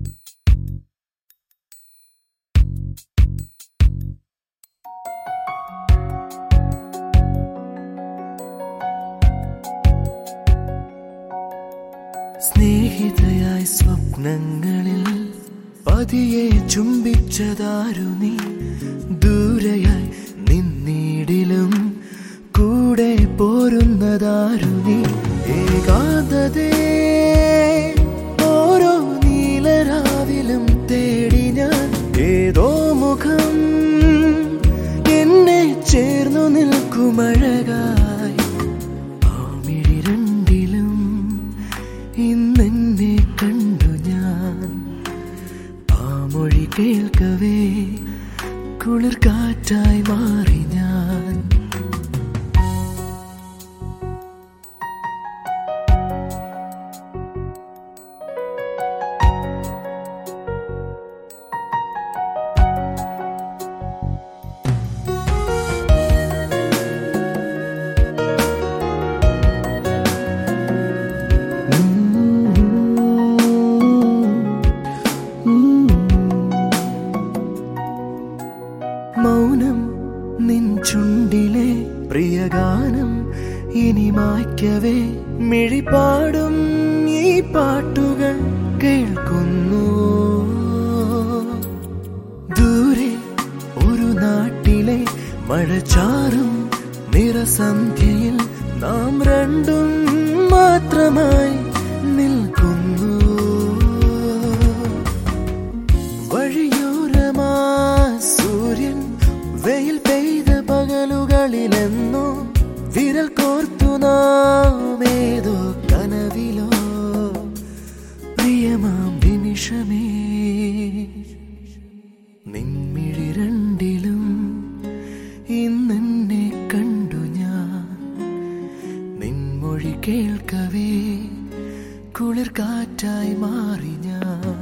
സ്നേഹിതയായി സ്വപ്നങ്ങളിൽ പതിയെ ചുംബിച്ചതാരു നീ ദൂരെയായി നിന്നീടിലും കൂടെ പോരുന്നതാരു നീ ഏകാന്തതേ ഓരോ നീലരാവിലും തേടി ഞാൻ ഏതോ മുഖം എന്നെ ചേർന്നു നിൽക്കുമഴകായി ആമിഴി രണ്ടിലും ഇന്നെന്നെ കണ്ടു ഞാൻ ആ മൊഴി കേൾക്കവേ കുളിർ കാറ്റായി മാറി ഞാൻ മൗനം നിൻ ചുണ്ടിലെ പ്രിയഗാനം ഇനി മായ്ക്കവേ മിഴിപാടും ഈ പാട്ടുകൾ കേൾക്കുന്നു ദൂരെ ഒരു നാട്ടിലെ മഴച്ചാറും നിറസന്ധ്യയിൽ നാം രണ്ടും മാത്രമായി നിൽക്കുന്നു വഴിയോരമാ സൂര്യൻ വെയിൽ പെയ്ത പകലുകളിലെന്നോ വിരൽ കോർത്തു നാം ഏതോ കനവിലോ പ്രിയമാം നിമിഷമേ നിൻമിഴി രണ്ടിലും ഇന്നെന്നെ കണ്ടു ഞാൻ നിൻമൊഴി കേൾക്കവേ കുളിർ കാറ്റായി മാറി ഞാൻ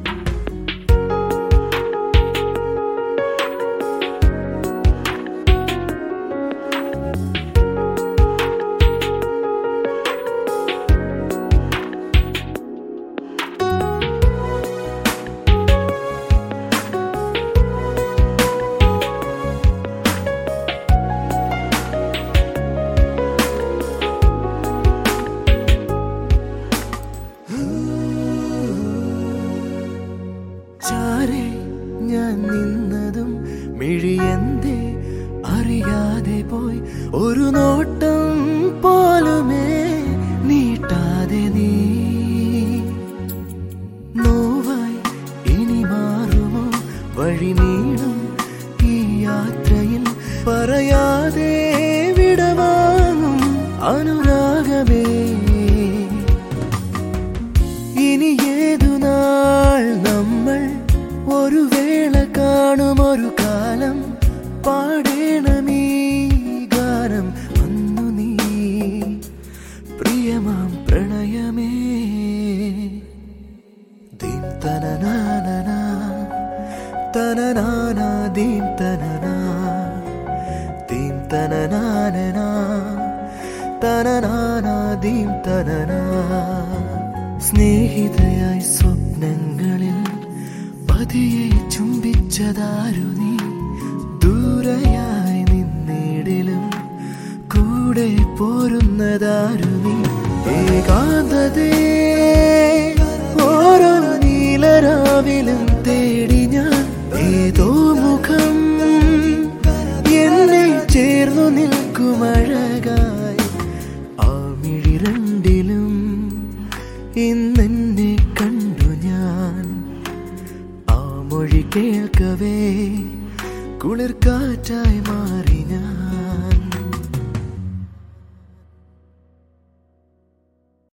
ചാരെ ഞാൻ നിന്നതും മിഴിയെന്തേ അറിയാതെ പോയി ഒരു നോട്ടം പോലുമേ നീട്ടാതെ നീ നോവായി ഇനി മാറുമോ വഴി നീളും ഈ യാത്രയിൽ പറയാതെ വിടവാങ്ങും അനുരാഗമേ ഇനി ഏതു നാൾ നമ്മൾ ഒരു വേള കാണും ഒരു കാലം പാടേണമീ ഗാനം അന്നു നീ പ്രിയമാം പ്രണയമേ ദീം തനനാനന തനനാന ദീം തനന ദീം തനനാനന തനനാന ദീം തനന സ്നേഹിതയായി സ്വപ്നങ്ങളിൽ പതിയെ ചുംബിച്ചതാരു നീ ദൂരയായി നിന്നിടിലും കൂടെ പോരുന്നതാരു നീ ഏകാന്തതേ ഓരോ നീലരാവിലും തേടി ഞാൻ ഏതോ മുഖം എന്നെ ചേർന്നു നിൽക്കുമഴകായി ആ മിഴി രണ്ടിലും ഇന്നെന്നെ കണ്ടു ഞാൻ ആ മൊഴി കേൾക്കവേ കുളിർ കാറ്റായി മാറി ഞാൻ